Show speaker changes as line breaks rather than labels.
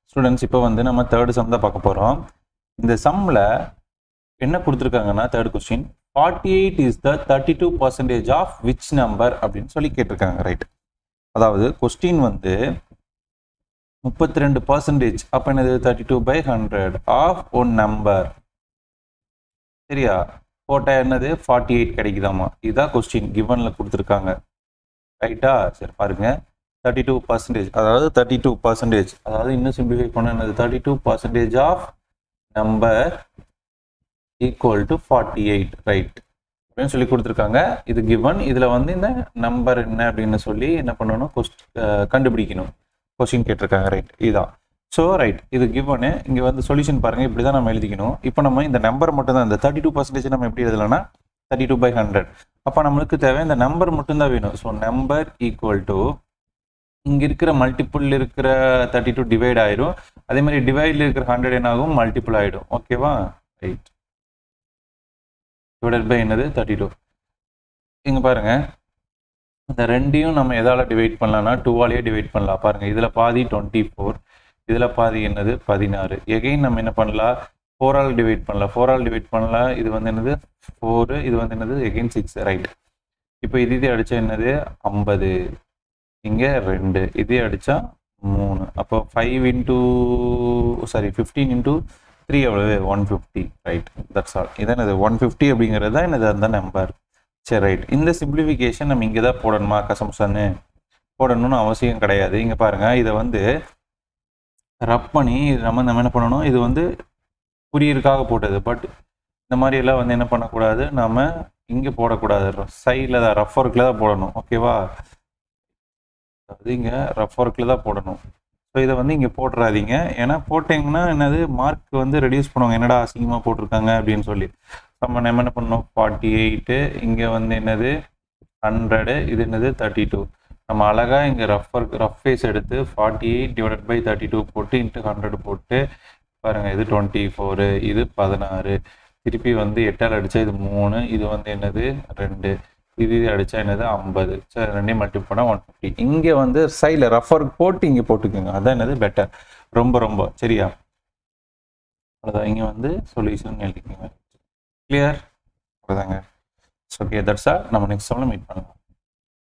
students இப்போ வந்து நம்ம தேர்டு சம் தான் பார்க்க போகிறோம் இந்த சம்மில் என்ன கொடுத்துருக்காங்கன்னா third question forty eight is the thirty two percentage of which number அப்படின்னு சொல்லி கேட்டிருக்காங்க ரைட் அதாவது கொஸ்டின் வந்து முப்பத்தி ரெண்டு பர்சன்டேஜ் அப்போ என்னது thirty two by hundred of one number சரியா போட்டால் என்னது ஃபார்ட்டி எயிட் கிடைக்குதாமா இதுதான் கொஸ்டின் கிவனில் கொடுத்துருக்காங்க ரைட்டா சரி பாருங்க தேர்ட்டி டூ பர்சன்டேஜ் அதாவது தேர்ட்டி டூ பர்சன்டேஜ் அதாவது இன்னும் சிம்பிளிஃபை பண்ண என்னது thirty two percentage of number equal to forty eight right அப்படின்னு சொல்லி கொடுத்துருக்காங்க இது கிவன் இதில் வந்து இந்த நம்பர் என்ன அப்படின்னு சொல்லி என்ன பண்ணணும் கொஸ்ட் கண்டுபிடிக்கணும் கொஸ்டின் கேட்டிருக்காங்க ரைட் இதுதான் ஸோ ரைட் இது கிவனு இங்கே வந்து சொல்யூஷன் பாருங்கள் இப்படி தான் நம்ம எழுதிக்கணும் இப்போ நம்ம இந்த நம்பர் மட்டும் தான் இந்த தேர்ட்டி டூ பர்சன்டேஜ் நம்ம எப்படி எழுதலாம்னா தேர்ட்டி டூ பை ஹண்ட்ரட் அப்போ நம்மளுக்கு தேவை இந்த நம்பர் மட்டும்தான் வேணும் ஸோ நம்பர் ஈக்குவல் டு இங்கே இருக்கிற மல்டிப்புள் இருக்கிற தேர்ட்டி டூ டிவைட் ஆயிடும் அதே மாதிரி டிவைடில் இருக்கிற ஹண்ட்ரட் என்ன ஆகும் மல்டிப்புள் ஆகிடும் ஓகேவா ரைட் டிவைடட் பை என்னது தேர்ட்டி டூ இங்கே பாருங்க இந்த ரெண்டையும் நம்ம எதால் டிவைட் பண்ணலாம்னா டூவாலேயே டிவைட் பண்ணலாம் பாருங்கள் இதில் பாதி டுவெண்ட்டி ஃபோர் இதில் பாதி என்னது பதினாறு எகைன் நம்ம என்ன பண்ணலாம் ஃபோரால் டிவைட் பண்ணலாம் ஃபோரால் டிவைட் பண்ணலாம் இது வந்து என்னது ஃபோரு இது வந்து என்னது எகைன் சிக்ஸ் ரைட் இப்போ இது இதே அடித்தா என்னது ஐம்பது இங்கே ரெண்டு இதே அடித்தா மூணு அப்போ five into sorry fifteen into three எவ்வளவு one fifty right that's all இதான் இது ஒன் ஃபிஃப்டி அப்படிங்கிறது தான் என்னது அந்த நம்பர் சரி ரைட் இந்த சிம்பிளிஃபிகேஷன் நம்ம இங்கே தான் போடணுமா கசம்சன்னு போடணும்னு அவசியம் கிடையாது இங்கே பாருங்கள் இதை வந்து ரப் பண்ணி நம்ம நம்ம என்ன பண்ணணும் இது வந்து புரியறதுக்காக போட்டது பட் இந்த மாதிரி எல்லாம் வந்து என்ன பண்ணக்கூடாது நம்ம இங்கே போடக்கூடாது சைடில் தான் ரஃப் ஒர்க்கில் தான் போடணும் ஓகேவா அது இங்கே ரஃப் ஒர்க்கில் தான் போடணும் ஸோ இதை வந்து இங்கே போட்டுறாதீங்க ஏன்னா போட்டிங்கன்னா என்னது மார்க் வந்து ரெடியூஸ் பண்ணுவாங்க என்னடா அசிங்கமாக போட்டிருக்காங்க அப்படின்னு சொல்லி நம்ம நம்ம என்ன பண்ணணும் ஃபார்ட்டி எயிட்டு இங்கே வந்து என்னது ஹண்ட்ரடு இது என்னது தேர்ட்டி டூ நம்ம அழகாக இங்கே ரஃப் ஒர்க் ரஃப் ஃபேஸ் எடுத்து forty eight divided by thirty two போட்டு இன்ட்டு ஹண்ட்ரட் போட்டு பாருங்கள் இது டுவெண்ட்டி ஃபோரு இது பதினாறு திருப்பி வந்து எட்டால் அடித்தா இது மூணு இது வந்து என்னது ரெண்டு இது இது அடித்தா என்னது ஐம்பது சரி ரெண்டையும் மல்டிபிள் பண்ணால் ஒன் ஃபிஃப்டி இங்கே வந்து சைடில் ரஃப் ஒர்க் போட்டு இங்கே போட்டுக்கோங்க அதான் என்னது பெட்டர் ரொம்ப ரொம்ப சரியா அவ்வளோதான் இங்கே வந்து சொல்யூஷன் எழுதிக்கோங்க கிளியர் அவ்வளோதாங்க ஓகே தட்ஸ் ஆல் நம்ம நெக்ஸ்ட் மீட் பண்ணலாம்